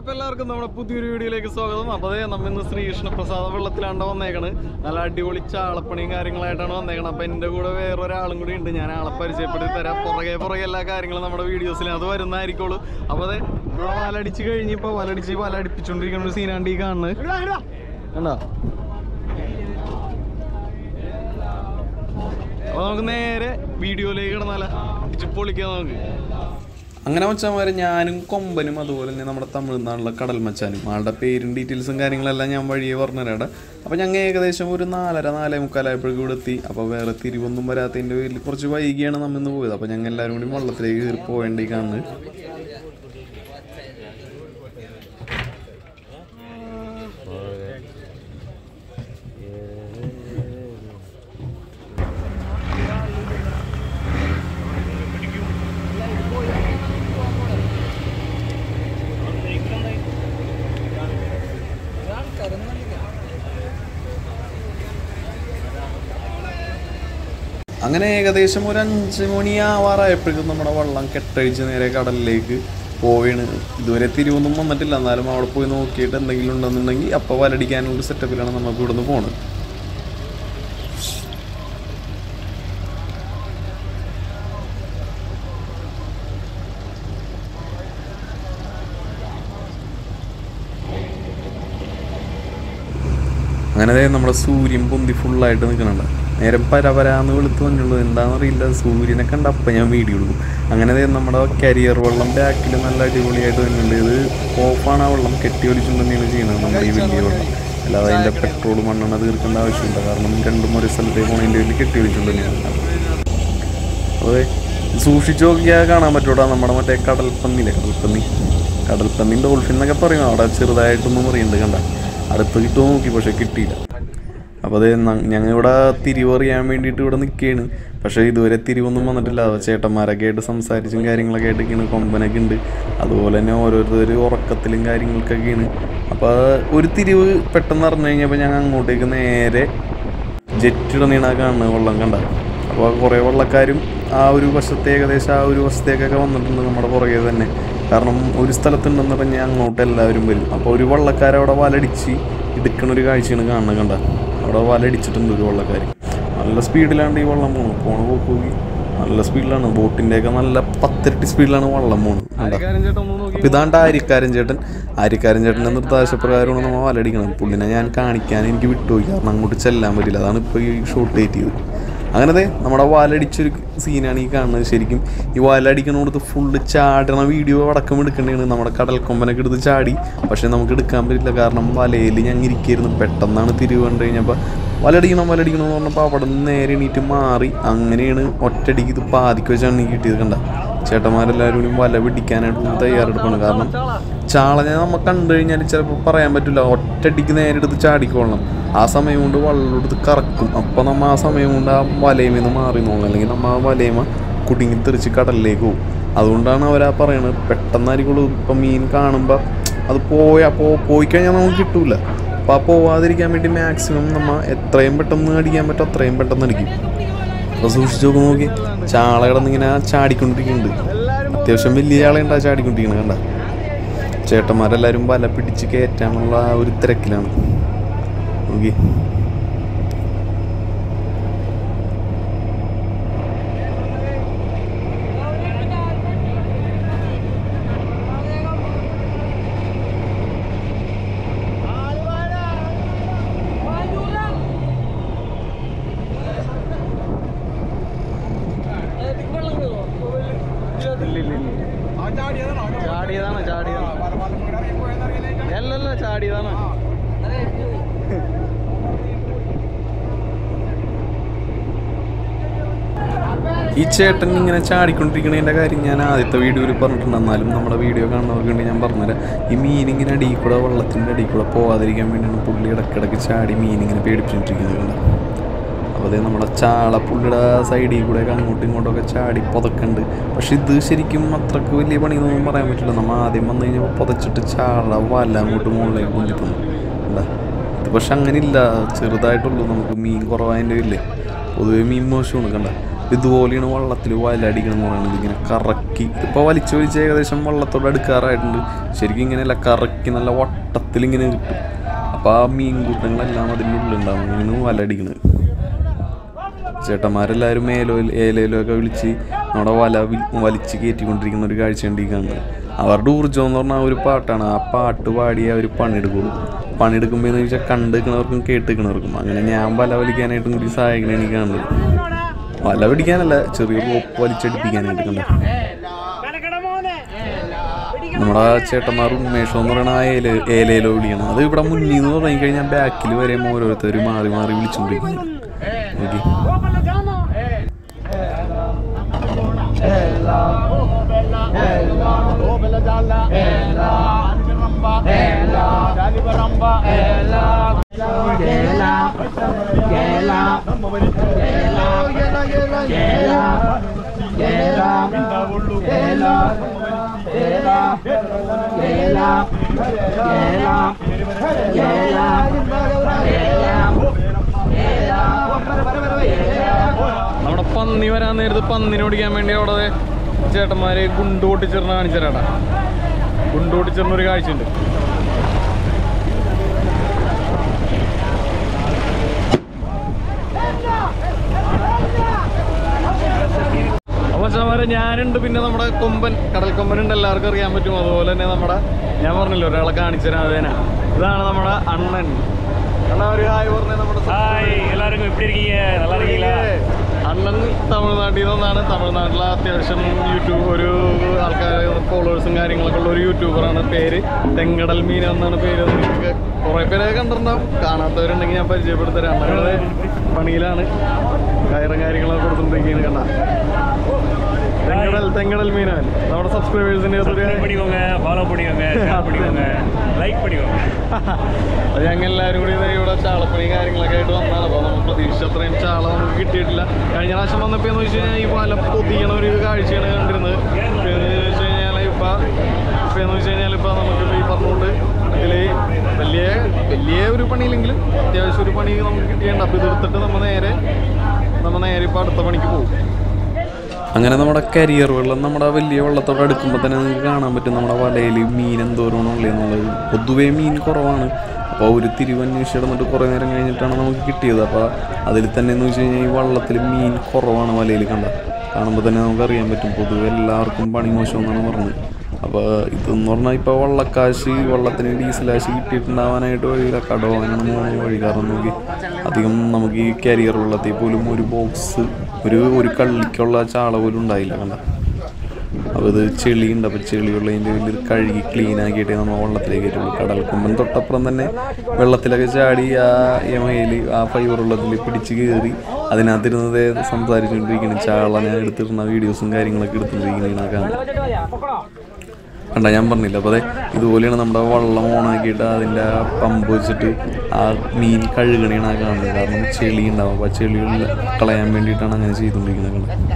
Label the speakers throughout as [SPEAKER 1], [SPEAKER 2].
[SPEAKER 1] അപ്പൊ എല്ലാവർക്കും നമ്മുടെ പുതിയൊരു വീഡിയോയിലേക്ക് സ്വാഗതം അപ്പൊ അതേ നമ്മ ഇന്ന് ശ്രീകൃഷ്ണ പ്രസാദ വെള്ളത്തിലാണ്ട് വന്നേക്കണ് നല്ല അടിപൊളി ചാളപ്പണിയും കാര്യങ്ങളായിട്ടാണ് വന്നേക്കണത് അപ്പൊ എന്റെ കൂടെ വേറൊരാളും കൂടി ഉണ്ട് ഞാൻ ആളെ പരിചയപ്പെടുത്തി തരാം പുറകെ പുറകെ എല്ലാ കാര്യങ്ങളും നമ്മുടെ വീഡിയോസിൽ അത് വരുന്നതായിരിക്കുള്ളൂ അപ്പൊ അതെ ഇവിടെ വലടിച്ച് കഴിഞ്ഞ് ഇപ്പൊ വലടിച്ച് വല അടിപ്പിച്ചോണ്ടിരിക്കുന്ന ഒരു സീനാണ്ട് ഈ കാണുന്നത് കണ്ടോ അപ്പൊ നമുക്ക് നേരെ വീഡിയോയിലേക്ക് കിടന്നാല അടിച്ച് പൊളിക്കാം നമുക്ക്
[SPEAKER 2] അങ്ങനെ മച്ചാന്മാരെ ഞാനും കൊമ്പനും അതുപോലെ തന്നെ നമ്മുടെ തമിഴ്നാട്ടിലെ കടൽ മച്ചാനും ആളുടെ പേരും ഡീറ്റെയിൽസും കാര്യങ്ങളെല്ലാം ഞാൻ വഴിയെ പറഞ്ഞുതരാം അപ്പോൾ ഞങ്ങൾ ഏകദേശം ഒരു നാലര നാലേ മുക്കാലായപ്പോഴേക്കും ഇവിടെ എത്തി അപ്പോൾ വേറെ തിരിവൊന്നും വരാത്തതിൻ്റെ പേരിൽ കുറച്ച് വൈകിയാണ് നമ്മൾ ഇന്ന് പോയത് അപ്പോൾ ഞങ്ങൾ എല്ലാവരും കൂടി വള്ളത്തിലേക്ക് കയറി പോകേണ്ടി കാണുന്നത് അങ്ങനെ ഏകദേശം ഒരു അഞ്ച് മണിയാവാറായപ്പോഴേക്കും നമ്മുടെ വള്ളം കെട്ടഴിച്ച് നേരെ കടലിലേക്ക് പോവുകയാണ് ഇതുവരെ തിരിവൊന്നും വന്നിട്ടില്ല എന്നാലും അവിടെ പോയി നോക്കിയിട്ട് എന്തെങ്കിലും ഉണ്ടെന്നുണ്ടെങ്കിൽ അപ്പോൾ വലടിക്കാനുള്ള സെറ്റപ്പിലാണ് നമുക്ക് ഇവിടുന്ന് പോണത് അങ്ങനെ ദേ നമ്മുടെ സൂര്യൻ പൊന്തി ഫുള്ളായിട്ട് നിൽക്കുന്നുണ്ട് നേരം പരപരാന്ന് വെളുത്ത് വന്നുള്ളൂ എന്താണെന്നറിയില്ല സൂര്യനെ കണ്ട അപ്പം ഞാൻ വീഡിയോ എടുക്കും അങ്ങനെ ദേ നമ്മുടെ കരിയർ വെള്ളം ബാക്കിൽ നല്ല അടിപൊളിയായിട്ട് വരുന്നുണ്ട് ഇത് ഓഫാണ് ആ വെള്ളം കെട്ടി ഒലിച്ചുകൊണ്ട് തന്നെയാണ് ചെയ്യുന്നത് നമ്മുടെ ഈ വലിയ വെള്ളം അല്ലാതെ അതിൻ്റെ പെട്രോൾ മണ്ണെണ്ണ തീർക്കേണ്ട ആവശ്യമില്ല കാരണം രണ്ടും ഒരേ സ്ഥലത്തേക്ക് പോണതിൻ്റെ പേരിൽ കെട്ടി ഒലിച്ചുകൊണ്ട് തന്നെയാണ് അതെ സൂക്ഷിച്ചു നോക്കിയാൽ കാണാൻ പറ്റൂടാ നമ്മുടെ മറ്റേ കടൽപ്പന്നിയില്ലേ കടൽപ്പന്നി കടൽപ്പന്നി ഡോൾഫിൻ എന്നൊക്കെ പറയും അവിടെ ചെറുതായിട്ടൊന്നും പറയുന്നുണ്ട് കണ്ട അടുത്ത് കിട്ടുമോ നോക്കി പക്ഷെ കിട്ടിയില്ല അപ്പോൾ അത് ഞങ്ങൾ ഇവിടെ തിരിവറിയാൻ വേണ്ടിയിട്ട് ഇവിടെ നിൽക്കുകയാണ് പക്ഷേ ഇതുവരെ തിരിവൊന്നും വന്നിട്ടില്ല അത് ചേട്ടന്മാരൊക്കെ ആയിട്ട് സംസാരിച്ചും കാര്യങ്ങളൊക്കെ ആയിട്ടൊക്കെയാണ് കൊമ്പനൊക്കെ ഉണ്ട് അതുപോലെ തന്നെ ഓരോരുത്തർ ഉറക്കത്തിലും കാര്യങ്ങൾക്കൊക്കെയാണ് അപ്പോൾ ഒരു തിരിവ് പെട്ടെന്ന് അറിഞ്ഞു കഴിഞ്ഞപ്പോൾ ഞങ്ങൾ അങ്ങോട്ടേക്ക് നേരെ ജെറ്റിടണീണ കാണുന്നത് വെള്ളം കണ്ട അപ്പോൾ കുറേ വെള്ളക്കാരും ആ ഒരു വശത്തെ ഏകദേശം ആ ഒരു വശത്തേക്കൊക്കെ വന്നിട്ടുണ്ട് നമ്മുടെ പുറകെ തന്നെ കാരണം ഒരു സ്ഥലത്തുണ്ടെന്ന് പറഞ്ഞാൽ അങ്ങോട്ട് എല്ലാവരും വരും അപ്പോൾ ഒരു വള്ളക്കാരവിടെ വലടിച്ച് എടുക്കണ ഒരു കാഴ്ചയാണ് കാണുന്നത് കണ്ട അവിടെ വലടിച്ചിട്ടുണ്ട് ഒരു വള്ളക്കാർ നല്ല സ്പീഡിലാണ് ഈ വെള്ളം പോകുന്നത് പോണ പോക്ക് നോക്കി നല്ല സ്പീഡിലാണ് ബോട്ടിൻ്റെയൊക്കെ നല്ല പത്തിരട്ടി സ്പീഡിലാണ് വെള്ളം പോകുന്നത് കണ്ടോ
[SPEAKER 1] കാര്യം ചേട്ടാ ഒന്ന് നോക്കി
[SPEAKER 2] അപ്പോൾ ഇതാണ്ട് ആര്യക്കാരൻ ചേട്ടൻ ആര്യക്കാരൻ ചേട്ടൻ്റെ നിർദ്ദേശപ്രകാരമാണ് നമ്മൾ വലടിക്കണം പുള്ളിനെ ഞാൻ കാണിക്കാൻ എനിക്ക് വിട്ടുപോയി കാരണം അങ്ങോട്ട് ചെല്ലാൻ പറ്റില്ല അതാണ് ഇപ്പോൾ ഈ ഷോട്ട് ഡേറ്റ് ചെയ്തത് അങ്ങനെ ദേ നമ്മുടെ വലടിച്ചൊരു സീനാണ് ഈ കാണുന്നത് ശരിക്കും ഈ വലടിക്കണോടത്ത് ഫുള്ള് ചാടണ വീഡിയോ അടക്കം എടുക്കേണ്ടതാണ് നമ്മുടെ കടൽ കൊമ്പനൊക്കെ എടുത്ത് ചാടി പക്ഷേ നമുക്ക് എടുക്കാൻ പറ്റില്ല കാരണം വലയിൽ ഞങ്ങൾ ഇരിക്കായിരുന്നു പെട്ടെന്നാണ് തിരിവ് കണ്ടു കഴിഞ്ഞപ്പോൾ വലടിക്കണം വലടിക്കണം എന്ന് പറഞ്ഞപ്പോൾ അവിടെ നിന്ന് നേരെ എണീറ്റ് മാറി അങ്ങനെയാണ് ഒറ്റയടിക്ക് ഇത് പാതിക്ക് വെച്ചാണ് ഈ കിട്ടിയത് കണ്ട ചേട്ടന്മാരെല്ലാവരും കൂടി വല പിടിക്കാനായിട്ട് തയ്യാറെടുക്കണം കാരണം ചാളനെ നമ്മൾ കണ്ടു കഴിഞ്ഞാൽ ചിലപ്പോൾ പറയാൻ പറ്റില്ല ഒറ്റയടിക്ക് നേരെ എടുത്ത് ചാടിക്കൊള്ളണം ആ സമയം കൊണ്ട് വള്ളം എടുത്ത് കറക്കും അപ്പോൾ നമ്മൾ ആ സമയം കൊണ്ട് ആ വലയിൽ നിന്ന് മാറി നോക്കണം അല്ലെങ്കിൽ നമ്മൾ ആ വലയമ കുടുങ്ങി തെറിച്ച് കടലിലേക്ക് പോകും അതുകൊണ്ടാണ് അവരാ പറയണത് പെട്ടെന്നായിരിക്കുള്ളൂ ഇപ്പം മീൻ കാണുമ്പോൾ അത് പോയാൽ പോ പോയി കഴിഞ്ഞാൽ നമുക്ക് കിട്ടൂല അപ്പോൾ ആ പോവാതിരിക്കാൻ വേണ്ടി മാക്സിമം നമ്മൾ എത്രയും പെട്ടെന്ന് അടിക്കാൻ പറ്റും അത്രയും പെട്ടെന്ന് അടിക്കും അപ്പോൾ സൂക്ഷിച്ച് നോക്കി നോക്കി ചാള കിടന്നിങ്ങനെ ചാടിക്കൊണ്ടിരിക്കുന്നുണ്ട് അത്യാവശ്യം വലിയ ചാളയുണ്ട് ആ ചാടിക്കൊണ്ടിരിക്കുന്നത് കണ്ട ചേട്ടന്മാരെല്ലാവരും വല പിടിച്ച് കയറ്റാനുള്ള ആ ഒരു തിരക്കിലാണ് നോക്കി
[SPEAKER 1] ചാടിയതാണ് ചാടിയതാണ് അല്ലല്ല ചാടിയതാണ്
[SPEAKER 2] ഈ ചേട്ടൻ ഇങ്ങനെ ചാടിക്കൊണ്ടിരിക്കണതിൻ്റെ കാര്യം ഞാൻ ആദ്യത്തെ വീഡിയോയിൽ പറഞ്ഞിട്ടുണ്ട് എന്നാലും നമ്മുടെ വീഡിയോ കാണുന്നവർക്ക് വേണ്ടി ഞാൻ പറഞ്ഞുതരാം ഈ മീൻ ഇങ്ങനെ അടിയിൽ കൂടെ വെള്ളത്തിൻ്റെ അടിയിൽ കൂടെ പോവാതിരിക്കാൻ വേണ്ടിയാണ് പുള്ളി ഇടയ്ക്കിടയ്ക്ക് ചാടി മീൻ ഇങ്ങനെ പേടിപ്പിച്ചിട്ടിരിക്കുന്നത് കണ്ടോ അപ്പോൾ അതേ നമ്മുടെ ചാള പുള്ളിയുടെ സൈഡിൽ കൂടെയൊക്കെ അങ്ങോട്ടും ഇങ്ങോട്ടൊക്കെ ചാടി പുതക്കുന്നുണ്ട് പക്ഷെ ഇത് ശരിക്കും അത്രക്ക് വലിയ പണിയൊന്നും പറയാൻ പറ്റില്ല നമ്മൾ ആദ്യം വന്നു കഴിഞ്ഞപ്പോൾ പുതച്ചിട്ട് ചാള വല അങ്ങോട്ട് മുകളിലേക്ക് പൊന്തി തന്നു എന്താ ഇത് പക്ഷെ അങ്ങനെ ഇല്ല ചെറുതായിട്ടുള്ളൂ നമുക്ക് മീൻ കുറവായതിൻ്റെ ഇല്ലേ പൊതുവെ മീൻ മോശമാണ് കണ്ട ഇതുപോലെയാണ് വള്ളത്തിൽ വലടിക്കണം എന്ന് പറയുന്നത് ഇങ്ങനെ കറക്കി ഇപ്പോൾ വലിച്ചു വലിച്ച് ഏകദേശം വള്ളത്തോട് അടുക്കാറായിട്ടുണ്ട് ശരിക്കും ഇങ്ങനെയല്ല കറക്കി നല്ല വട്ടത്തിൽ ഇങ്ങനെ കിട്ടും അപ്പോൾ ആ മീൻകൂട്ടങ്ങളെല്ലാം അതിൻ്റെ ഉള്ളിലുണ്ടാവും ഇങ്ങനെയാണ് വലടിക്കുന്നത് ചേട്ടന്മാരെല്ലാവരും മേലോ ഏലയിലോ ഒക്കെ വിളിച്ച് നമ്മുടെ വല വി- വലിച്ച് കയറ്റിക്കൊണ്ടിരിക്കുന്ന ഒരു കാഴ്ച ഉണ്ട് ഈ കാണുന്നത് അവരുടെ ഊർജ്ജം എന്ന് പറഞ്ഞാൽ ഒരു പാട്ടാണ് ആ പാട്ട് പാടിയേ അവർ പണിയെടുക്കുള്ളൂ പണിയെടുക്കുമ്പോൾ എന്ന് വെച്ചാൽ കണ്ടിരിക്കണവർക്കും കേട്ടിരിക്കണവർക്കും അങ്ങനെ ഞാൻ വല വലിക്കാനായിട്ടും കൂടി സഹായിക്കണേ എനിക്ക് കാണുന്നത് വല പിടിക്കാനല്ല ചെറിയ റോപ്പ് വലിച്ചടിപ്പിക്കാനായിട്ട് കണ്ടത് നമ്മുടെ ആ ചേട്ടന്മാർ ഉന്മേഷം എന്ന് പറയുന്ന ആ ഏല ഏലയിലോ വിളിക്കണം അത് ഇവിടെ മുന്നിൽ നിന്ന് തുടങ്ങി കഴിഞ്ഞാൽ ബാക്കിൽ വരെ ഓരോരുത്തർ മാറി മാറി വിളിച്ചുകൊണ്ടിരിക്കുന്നു ഓക്കെ
[SPEAKER 1] നമ്മുടെ പന്നി വരാൻ നേരത്ത് പന്നിനെ ഓടിക്കാൻ വേണ്ടി അവിടെ ദേ ചേട്ടന്മാര് ഗുണ്ട് പൊട്ടിച്ചിരുന്ന കാണിച്ചു തരാട്ടാ ഗുണ്ട് പൊട്ടിച്ചിരുന്ന ഒരു കാഴ്ചയുണ്ട് അപ്പൊ ചമാരെ ഞാനുണ്ട് പിന്നെ നമ്മുടെ കൊമ്പൻ കടൽ കൊമ്പൻ ഉണ്ട് എല്ലാവർക്കും അറിയാൻ പറ്റും അതുപോലെ തന്നെ നമ്മുടെ ഞാൻ പറഞ്ഞില്ല ഒരാളെ കാണിച്ചു തരാം അതേന ഇതാണ് നമ്മുടെ അണ്ണൻ അണ്ണാ ഒരു ഹായ് പറഞ്ഞ നമ്മുടെ
[SPEAKER 3] ஹாய் எல்லாருக்கும் எப்படி இருக்கீங்க நல்லா இருக்கீங்களா
[SPEAKER 1] അണ്ണൻ തമിഴ്നാട്ടിൽ നിന്നാണ് തമിഴ്നാട്ടിലെ അത്യാവശ്യം യൂട്യൂബ് ഒരു ആൾക്കാർ ഫോളോവേഴ്സും കാര്യങ്ങളൊക്കെ ഉള്ള ഒരു യൂട്യൂബറാണ് പേര് തെങ്കടൽ മീൻ എന്നാണ് പേര് നിങ്ങൾക്ക് കുറേ പേരെ കണ്ടിട്ടുണ്ടാവും കാണാത്തവരുണ്ടെങ്കിൽ ഞാൻ പരിചയപ്പെടുത്തരാം അണ്ണങ്ങളുടെ പണിയിലാണ് കയറും കാര്യങ്ങളൊക്കെ കൊടുത്തുകൊണ്ടിരിക്കുകയാണ് കണ്ട തെങ്കടൽ തെങ്കടൽ മീനാണ് നമ്മുടെ സബ്സ്ക്രൈബേഴ്സിൻ്റെ ഒരു
[SPEAKER 3] சப்ஸ்கிரைப் பண்ணிக்கோங்க ஃபாலோ பண்ணிக்கோங்க ஷேர் பண்ணிக்கோங்க லைக் பண்ணிக்கோங்க
[SPEAKER 1] അത് ഞങ്ങൾ എല്ലാവരും കൂടി ദേ ഇവിടെ ചാളപ്പണി കാര്യങ്ങളൊക്കെ ആയിട്ട് വന്നതാണ് അപ്പോൾ നമ്മൾ പ്രതീക്ഷിച്ച അത്രയും ചാള നമുക്ക് കിട്ടിയിട്ടില്ല കഴിഞ്ഞ പ്രാവശ്യം വന്നപ്പോൾ എന്ന് വെച്ച് കഴിഞ്ഞാൽ ഈ വല പൊതിയണ ഒരു കാഴ്ചയാണ് കണ്ടിരുന്നത് ഇപ്പം എന്ന് വെച്ച് കഴിഞ്ഞാൽ ഇപ്പം ഇപ്പം എന്ന് വെച്ച് കഴിഞ്ഞാൽ ഇപ്പം നമുക്ക് ഈ പറഞ്ഞുകൊണ്ട് ഇതിൽ വലിയ വലിയ ഒരു പണിയില്ലെങ്കിലും അത്യാവശ്യം ഒരു പണി നമുക്ക് കിട്ടിയുണ്ട് അപ്പോൾ ഇതെടുത്തിട്ട് നമ്മൾ നേരെ നമ്മൾ നേരെ ഇപ്പോൾ അടുത്ത പണിക്ക് പോകും
[SPEAKER 2] അങ്ങനെ നമ്മുടെ കരിയർ വെള്ളം നമ്മുടെ വലിയ വെള്ളത്തോട് അടുക്കുമ്പോൾ തന്നെ നിങ്ങൾക്ക് കാണാൻ പറ്റും നമ്മുടെ വലയിൽ മീൻ എന്തോരമാണ് ഉള്ളതെന്നുള്ളത് പൊതുവേ മീൻ കുറവാണ് അപ്പോൾ ഒരു തിരുവന്വേഷിച്ച് നടന്നിട്ട് കുറേ നേരം കഴിഞ്ഞിട്ടാണ് നമുക്ക് കിട്ടിയത് അപ്പോൾ അതിൽ തന്നെ എന്ന് വെച്ച് കഴിഞ്ഞാൽ ഈ വള്ളത്തിൽ മീൻ കുറവാണ് വലയിൽ കണ്ടത് കാണുമ്പോൾ തന്നെ നമുക്ക് അറിയാൻ പറ്റും പൊതുവെ എല്ലാവർക്കും പണി മോശം എന്നാണ് പറഞ്ഞത് അപ്പോൾ ഇതെന്ന് പറഞ്ഞാൽ ഇപ്പോൾ വള്ളക്കാശ് വള്ളത്തിന് ഡീസലാശ് കിട്ടിയിട്ടുണ്ടാവാനായിട്ട് വഴിയില്ല കടവാനാണ് പോകുന്ന വഴി കാരണം നോക്കി അധികം നമുക്ക് ഈ കരിയർ വെള്ളത്തിൽ പോലും ഒരു ബോക്സ് ഒരു ഒരു കള്ളിക്കുള്ള ചാള പോലും ഉണ്ടായില്ല കണ്ട അപ്പോൾ ഇത് ചെളിയുണ്ട് അപ്പോൾ ചെളിയുള്ളതിൻ്റെ വലിയൊരു കഴുകി ക്ലീൻ ആക്കിയിട്ടേ നമ്മൾ വെള്ളത്തിലേക്ക് കയറ്റുള്ളൂ കടൽക്കൊമ്പൻ തൊട്ടപ്പുറം തന്നെ വെള്ളത്തിലൊക്കെ ചാടി ആ യമയിൽ ആ ഫൈബർ വെള്ളത്തിൽ പിടിച്ച് കയറി അതിനകത്തിരുന്നത് സംസാരിച്ചുകൊണ്ടിരിക്കണം ചാള ഞാൻ എടുത്തിരുന്ന വീഡിയോസും കാര്യങ്ങളൊക്കെ എടുത്തുകൊണ്ടിരിക്കുന്നതാണ് കാണുന്നത് കണ്ട ഞാൻ പറഞ്ഞില്ല അപ്പോൾ അതെ ഇതുപോലെയാണ് നമ്മുടെ വള്ളം ഓണാക്കിയിട്ട് അതിൻ്റെ ആ പമ്പ് വെച്ചിട്ട് ആ മീൻ കഴുകണയാണ് ആ കാണുന്നത് കാരണം ചെളി ഉണ്ടാവും അപ്പോൾ ആ ചെളി കളയാൻ വേണ്ടിയിട്ടാണ് അങ്ങനെ ചെയ്തുകൊണ്ടിരിക്കുന്നത് കണ്ടത്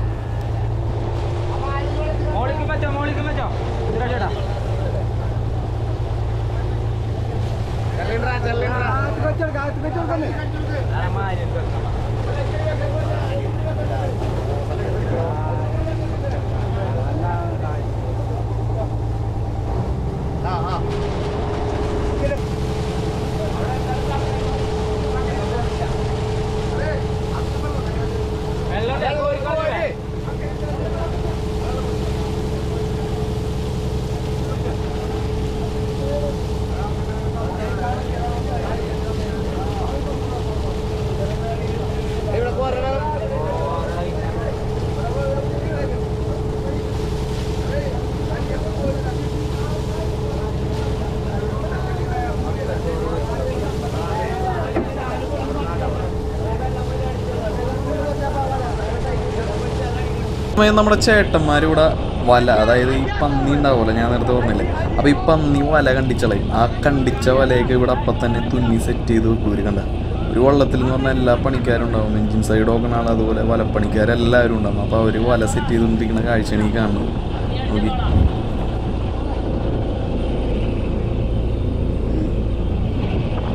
[SPEAKER 2] സമയം നമ്മുടെ ചേട്ടന്മാരിവിടെ വല അതായത് ഈ പന്നി ഉണ്ടാവുമല്ലോ ഞാൻ നേരത്തെ പറഞ്ഞില്ലേ അപ്പോൾ ഈ പന്നി വല കണ്ടിച്ചളയും ആ കണ്ടിച്ച വലയൊക്കെ ഇവിടെ അപ്പം തന്നെ തുന്നി സെറ്റ് ചെയ്ത് വെക്കും ഇവര് കണ്ട ഒരു വള്ളത്തിൽ എന്ന് പറഞ്ഞാൽ എല്ലാ പണിക്കാരും ഉണ്ടാവും എഞ്ചിൻ സൈഡ് നോക്കണ ആൾ അതുപോലെ വലപ്പണിക്കാരെല്ലാവരും ഉണ്ടാവും അപ്പോൾ അവർ വല സെറ്റ് ചെയ്തുകൊണ്ടിരിക്കുന്ന കാഴ്ചയാണ് ഈ കാണുന്നത് നോക്കി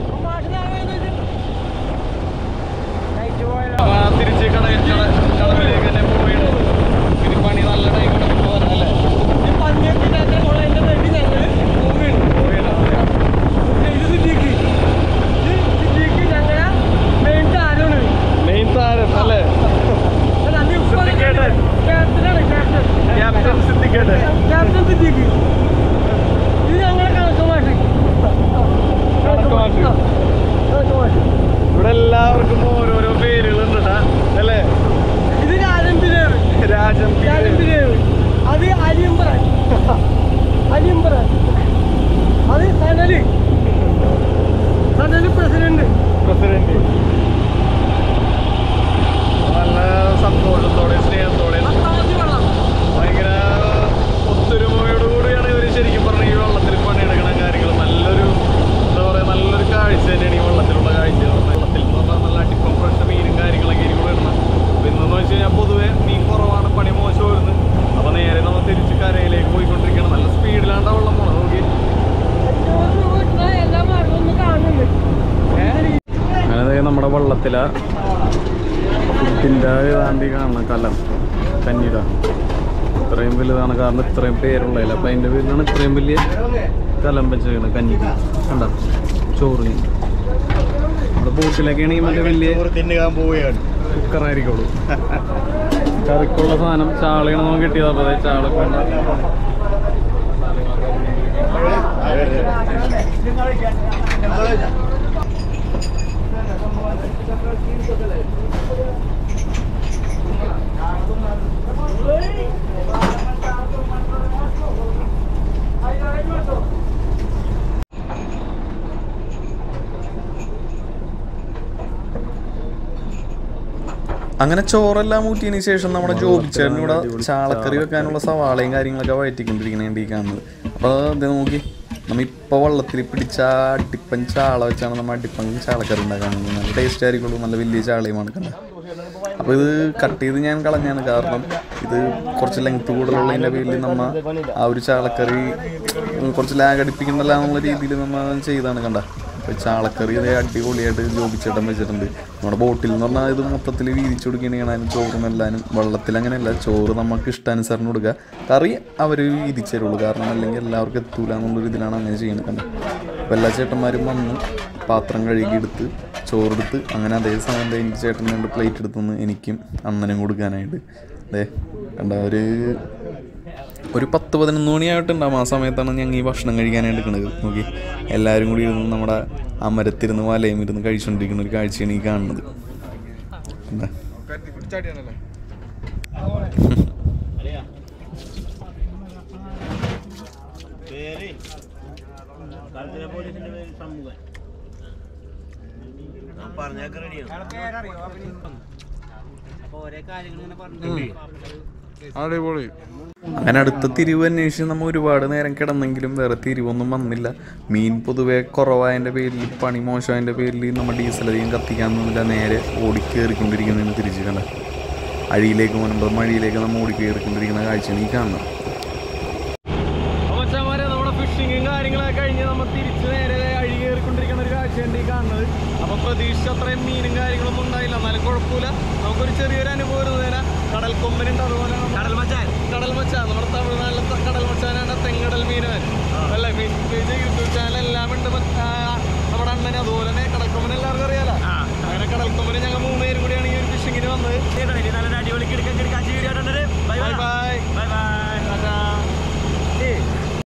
[SPEAKER 1] അപ്പൊ തിരിച്ച് കട കട- കടലിലേക്ക് അറിയില്ല ഫുഡിൻ്റെ ഏതാണ്ട് ഈ കാണുന്ന കലം കഞ്ഞിത ഇത്രയും വലുതാണ് കാരണം ഇത്രയും പേരുള്ളതില്ല അപ്പം അതിൻ്റെ പേരിലാണ് ഇത്രയും വലിയ കലം വെച്ചേക്കുന്നത് കഞ്ഞിക്ക് കണ്ട ചോറിന് നമ്മുടെ ബോട്ടിലൊക്കെ ആണെങ്കിൽ മറ്റേ വലിയ
[SPEAKER 4] തിന്നുകാൻ പോവുകയാണ്
[SPEAKER 1] കുക്കറായിരിക്കുള്ളൂ കറിക്കുള്ള സാധനം ചാളയാണ് നമുക്ക് കിട്ടിയത് അപ്പോൾ ചാളൊക്കെ ഉണ്ട്.
[SPEAKER 2] അങ്ങനെ ചോറെല്ലാം ഊറ്റിയതിന് ശേഷം നമ്മുടെ ജോബിച്ചേട്ടൻ ഇവിടെ ചാളക്കറി വെക്കാനുള്ള സവാളയും കാര്യങ്ങളൊക്കെ വഴറ്റിക്കൊണ്ടിരിക്കണേണ്ടി കാണുന്നത് അപ്പോൾ ഇത് നോക്കി നമ്മ ഇപ്പോൾ വള്ളത്തിൽ പിടിച്ച ആ അടിപ്പൻ ചാള വെച്ചാണ് നമ്മൾ അടിപ്പൻ ചാളക്കറി ഉണ്ടാക്കുന്നത് നല്ല ടേസ്റ്റ് ആയിരിക്കുള്ളൂ നല്ല വലിയ ചാളയുമാണ് കണ്ടത് അപ്പോൾ ഇത് കട്ട് ചെയ്ത് ഞാൻ കളഞ്ഞാണ് കാരണം ഇത് കുറച്ച് ലെങ്ത് കൂടുതലുള്ളതിൻ്റെ പേരിൽ നമ്മ ആ ഒരു ചാളക്കറി ഉം, കുറച്ച് ലാഗ് അടിപ്പിക്കുന്നില്ല എന്നുള്ള രീതിയിൽ നമ്മൾ ചെയ്താണ് കണ്ട അപ്പോൾ ചാളക്കറി അതേ അടിപൊളിയായിട്ട് ജോബിച്ചേട്ടൻ വെച്ചിട്ടുണ്ട് നമ്മുടെ ബോട്ടിൽ എന്ന് പറഞ്ഞാൽ ഇത് മൊത്തത്തിൽ വീതിച്ചു കൊടുക്കുകയാണ് അതിന് ചോറും എല്ലാനും വെള്ളത്തിൽ അങ്ങനെയല്ല ചോറ് നമുക്ക് ഇഷ്ടാനുസരണം കൊടുക്കുക കറി അവർ വീതിച്ചു തരുള്ളൂ കാരണം അല്ലെങ്കിൽ എല്ലാവർക്കും എത്തൂല എന്നുള്ളൊരു ഇതിലാണ് അങ്ങനെ ചെയ്യുന്നത് കണ്ടത് അപ്പോൾ എല്ലാ ചേട്ടന്മാരും വന്ന് പാത്രം കഴുകിയെടുത്ത് ചോറെടുത്ത് അങ്ങനെ അതേ സമയം ദേ എനിക്ക് ചേട്ടൻ രണ്ട് പ്ലേറ്റ് എടുത്തുനിന്ന് എനിക്കും അണ്ണനും കൊടുക്കാനായിട്ട് അതെ കണ്ട ഒരു ഒരു പത്ത് പതിനൊന്ന് മണിയായിട്ടുണ്ടാവും ആ സമയത്താണ് ഞങ്ങൾ ഈ ഭക്ഷണം കഴിക്കാനായിട്ട് എടുക്കുന്നത് നോക്കി എല്ലാവരും കൂടി ഇരുന്ന് നമ്മുടെ അമരത്തിരുന്ന് വലയും ഇരുന്ന് കഴിച്ചുകൊണ്ടിരിക്കുന്ന ഒരു കാഴ്ചയാണ് ഈ കാണുന്നത് എന്താ
[SPEAKER 4] പേര് കളത്തിലെ പോലീസിന്റെ പേര് സമൂഹൻ ഞാൻ പറഞ്ഞൊക്കെ റെഡിയാണ്
[SPEAKER 1] അടിപൊളി
[SPEAKER 2] അങ്ങനെ അടുത്ത തിരിവ് അന്വേഷിച്ച് നമ്മൾ ഒരുപാട് നേരം കിടന്നെങ്കിലും വേറെ തിരിവൊന്നും വന്നില്ല മീൻ പൊതുവെ കുറവായതിൻ്റെ പേരിൽ പണി മോശമായതിൻ്റെ പേരിൽ നമ്മൾ ഡീസൽ അധികം കത്തിക്കാമെന്നില്ല നേരെ ഓടിക്കേറിക്കൊണ്ടിരിക്കുന്നതിന് തിരിച്ച് കണ്ട അഴിയിലേക്ക് പോകുമ്പോൾ മഴയിലേക്ക് നമ്മൾ ഓടിക്കേറിക്കൊണ്ടിരിക്കുന്ന കാഴ്ചയാണ് ഈ കാണുന്നത്
[SPEAKER 1] അമ്മച്ചമാരെ നമ്മുടെ ഫിഷിങ്ങും കാര്യങ്ങളൊക്കെ കഴിഞ്ഞ് നമ്മൾ തിരിച്ച് നേരെ അഴി കയറിക്കൊണ്ടിരിക്കുന്ന ഒരു കാഴ്ചയുണ്ട് ഈ കാണുന്നത് അപ്പൊ പ്രതീക്ഷിച്ച അത്രയും മീനും കാര്യങ്ങളൊന്നും ഉണ്ടായില്ല എന്നാലും കുഴപ്പമില്ല നമുക്കൊരു ചെറിയൊരു അനുഭവം ഇരുന്നേന കടൽ കൊമ്പനുണ്ട് അതുപോലെ കടൽ മച്ചാൻ കടൽ മച്ചാൻ നമ്മുടെ തമിഴ്നാട്ടിലെ ത- കടൽ മച്ചാനാണ് തെങ്ങടൽ മീനവൻ അല്ലേ മീൻ യൂട്യൂബ് ചാനൽ എല്ലാം ഉണ്ട് മ- ആ,